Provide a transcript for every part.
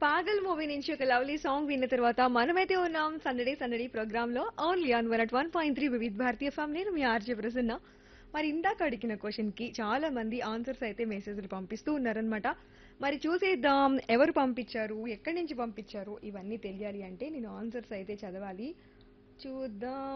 పాగల్ movie నుంచి ఒక lovely song విన్న తర్వాత మనమైతే ఉన్నాం సందడి సందడి ప్రోగ్రామ్ లో only on one at one point three Vividh Bharati ఫ్యామ్ నేను మీ ఆర్జే ప్రసన్న మరి ఇందాక అడిగిన క్వశ్చన్ కి చాలా మంది ఆన్సర్స్ అయితే మెసేజ్లు పంపిస్తూ ఉన్నారనమాట మరి చూసేద్దాం ఎవరు పంపించారు ఎక్కడి నుంచి పంపించారు ఇవన్నీ తెలియాలి అంటే నేను ఆన్సర్స్ అయితే చదవాలి చూద్దాం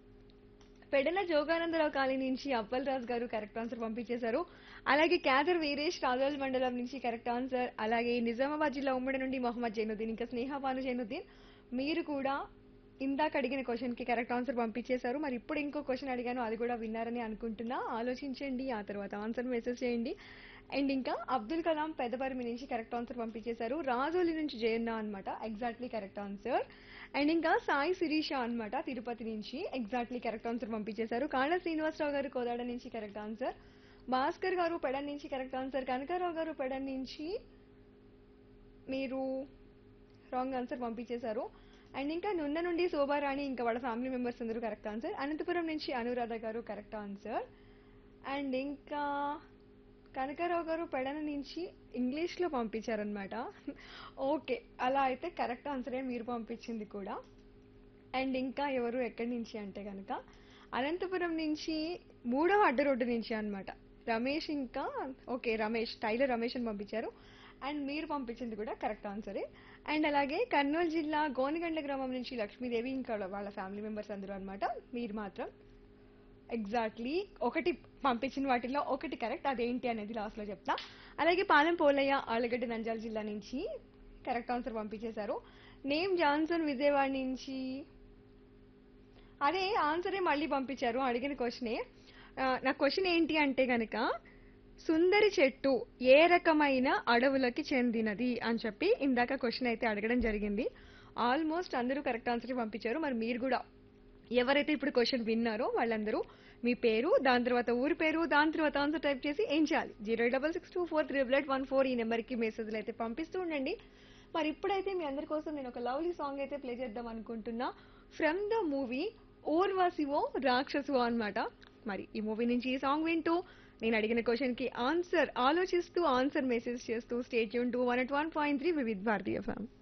పెడల జోగానందరావు కాలనీ నుంచి అప్పల్ రాజ్ గారు కరెక్ట్ ఆన్సర్ పంపించేశారు అలాగే క్యాదర్ వీరేష్ రాజోల్ మండలం నుంచి కరెక్ట్ ఆన్సర్ అలాగే నిజామాబాద్ జిల్లా ఉమ్మడి నుండి మొహమ్మద్ జైనుద్దీన్ ఇంకా స్నేహ భాను జైనుద్దీన్ మీరు కూడా ఇందాక అడిగిన క్వశ్చన్ కి కరెక్ట్ ఆన్సర్ పంపించేశారు మరి ఇప్పుడు ఇంకో క్వశ్చన్ అడిగాను అది కూడా విన్నారని అనుకుంటున్నా ఆలోచించండి ఆ తర్వాత ఆన్సర్ మెసేజ్ చేయండి అండ్ ఇంకా అబ్దుల్ కలాం పెద్దపరిమి నుంచి కరెక్ట్ ఆన్సర్ పంపించేశారు రాజోలి నుంచి జయన్న అనమాట ఎగ్జాక్ట్లీ కరెక్ట్ ఆన్సర్ అండ్ ఇంకా సాయి శిరీష అన్నమాట తిరుపతి నుంచి ఎగ్జాక్ట్లీ కరెక్ట్ ఆన్సర్ పంపించేశారు కాళ్ళ శ్రీనివాసరావు గారు కోదాడ నుంచి కరెక్ట్ ఆన్సర్ భాస్కర్ గారు పెడన్ నుంచి కరెక్ట్ ఆన్సర్ కనకారావు గారు పెడన్ నుంచి మీరు రాంగ్ ఆన్సర్ పంపించేశారు అండ్ ఇంకా నున్న నుండి శోభారాణి ఇంకా వాళ్ళ ఫ్యామిలీ మెంబర్స్ అందరూ కరెక్ట్ ఆన్సర్ అనంతపురం నుంచి అనురాధ గారు కరెక్ట్ ఆన్సర్ అండ్ ఇంకా కనకారావు గారు పెడన నుంచి ఇంగ్లీష్లో పంపించారనమాట ఓకే అలా అయితే కరెక్ట్ ఆన్సరే మీరు పంపించింది కూడా అండ్ ఇంకా ఎవరు ఎక్కడి నుంచి అంటే కనుక అనంతపురం నుంచి మూడవ అడ్డ రోడ్డు నుంచి అన్నమాట రమేష్ ఇంకా ఓకే రమేష్ టైలర్ రమేష్ అని పంపించారు అండ్ మీరు పంపించింది కూడా కరెక్ట్ ఆన్సరే అండ్ అలాగే కర్నూలు జిల్లా గోనిగండ్ల గ్రామం నుంచి లక్ష్మీదేవి ఇంకా వాళ్ళ ఫ్యామిలీ మెంబర్స్ అందరూ అన్నమాట మీరు మాత్రం ఎగ్జాక్ట్లీ ఒకటి పంపించిన వాటిలో ఒకటి కరెక్ట్ అదేంటి అనేది లాస్ట్లో చెప్తా అలాగే పాలెం పోలయ్య ఆలగడ్డ నంజాల జిల్లా నుంచి కరెక్ట్ ఆన్సర్ పంపించేశారు నేమ్ జాన్సన్ విజయవాడ నుంచి అదే ఆన్సరే మళ్ళీ పంపించారు అడిగిన క్వశ్చనే ఆ, నా క్వశ్చన్ ఏంటి అంటే గనక సుందరి చెట్టు ఏ రకమైన అడవులకి చెందినది అని చెప్పి ఇందాక క్వశ్చన్ అయితే అడగడం జరిగింది ఆల్మోస్ట్ అందరూ కరెక్ట్ ఆన్సర్ పంపించారు మరి మీరు కూడా ఎవరైతే ఇప్పుడు క్వశ్చన్ విన్నారో వాళ్ళందరూ మీ పేరు దాని తర్వాత ఊరి పేరు దాని తర్వాత ఆన్సర్ టైప్ చేసి ఏం చేయాలి zero double six two four three eight one four ఈ నెంబర్కి మెసేజ్లు అయితే పంపిస్తూ ఉండండి మరి ఇప్పుడైతే మీ అందరి కోసం నేను ఒక లవ్లీ సాంగ్ అయితే ప్లే చేద్దాం అనుకుంటున్నా from the movie Urvasivo Rakshasivo అన్నమాట మరి ఈ మూవీ నుంచి ఈ సాంగ్ వింటూ నేను అడిగిన క్వశ్చన్ కి ఆన్సర్ ఆలోచిస్తూ ఆన్సర్ మెసేజ్ చేస్తూ స్టేట్ యూన్ two one at one point three Vividh Bharati ఫ్యామ్